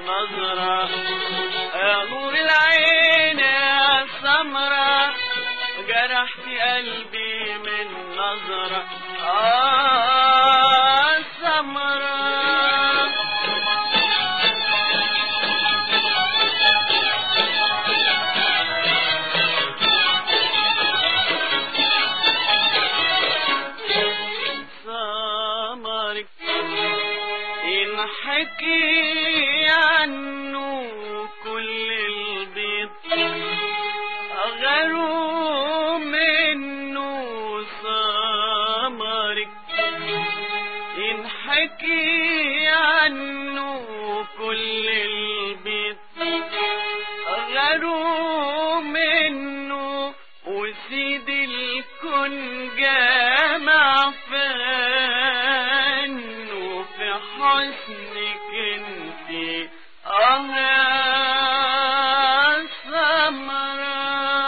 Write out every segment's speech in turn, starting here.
نظرة يا نور العين يا سمرة جرحت قلبي من نظرة آه سمرة سمرك ينحكي عنه كل البيض غيره منه سمرك ينحكي عنه كل البيض غيره منه وسيد الكون جامع فانه في حسنك انت اه يا سمرة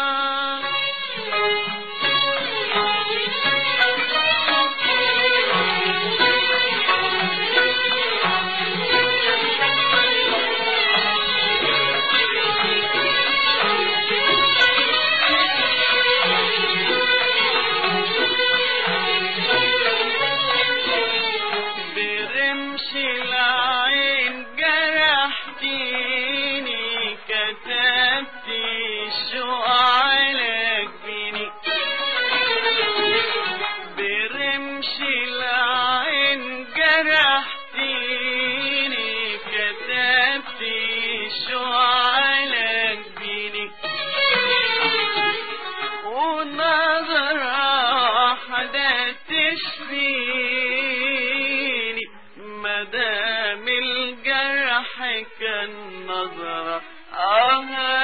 برمش العين جرحتيني كتبت الشوق على جبيني برمش العين جرحتيني كتبت الشوق على جبيني ونظرة واحدة تشفيني مدام الجرح كان نظرة آه